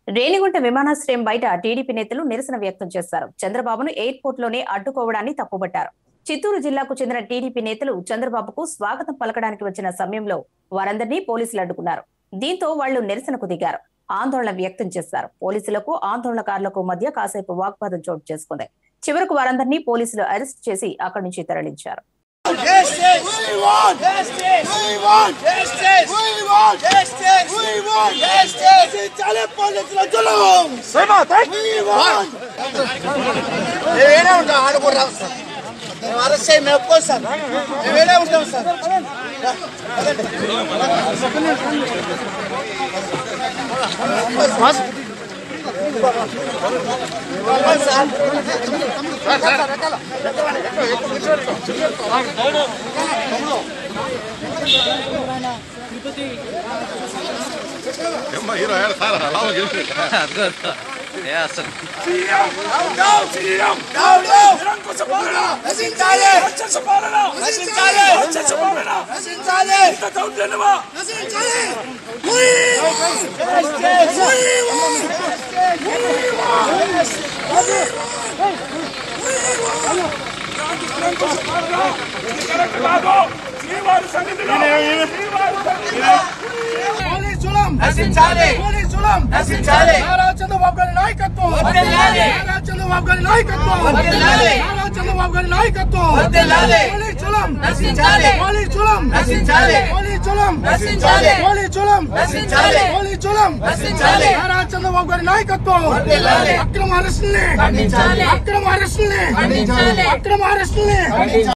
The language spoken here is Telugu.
రేణిగుంట విమానాశ్రయం బయట టీడీపీ నేతలు నిరసన వ్యక్తం చేశారు చంద్రబాబును ఎయిర్పోర్ట్ లోనే అడ్డుకోవడాన్ని తప్పుబట్టారు చిత్తూరు జిల్లాకు చెందిన టీడీపీ నేతలు చంద్రబాబుకు స్వాగతం పలకడానికి వచ్చిన సమయంలో వారందరినీ పోలీసులు అడ్డుకున్నారు దీంతో వాళ్లు నిరసనకు దిగారు ఆందోళన వ్యక్తం చేశారు పోలీసులకు ఆందోళనకారులకు మధ్య కాసేపు వాగ్వాదం చోటు చేసుకుంది చివరకు వారందరినీ పోలీసులు అరెస్ట్ చేసి అక్కడి నుంచి తరలించారు Justice! We want justice! We want justice! We want justice! We want justice! చాలే పోలీసుల జులుం! We want! మేము ఏడే ఉంటాం ఆడుకోరా సార్ మేము అరెస్ట్ చేయి మేము ఒప్పుకోం సార్ మేము ఏడే ఉంటాం sir Emma, hiro er her, her, la meg ikke. నశించాలి నశించాలి నశించాలి నశించాలి We want justice! We want పోలీసులం నశించాలి. పోలీసులం నశించాలి. నారా చంద్రబాబు గారి నాయకత్వం వర్ధిల్లాలి. నారా చంద్రబాబు గారి నాయకత్వం వర్ధిల్లాలి. నారా చంద్రబాబు గారి నాయకత్వం వర్ధిల్లాలి. పోలీసులం నశించాలి. పోలీసులం నశించాలి. పోలీసులం నశించాలి. పోలీసులం నశించాలి. పోలీసులం నశించాలి. నారా చంద్రబాబు గారి నాయకత్వం వర్ధిల్లాలి. అక్రమ అరెస్టుల్ని ఖండించాలి. అక్రమ అరెస్టుల్ని ఖండించాలి. అక్రమ అరెస్టుల్ని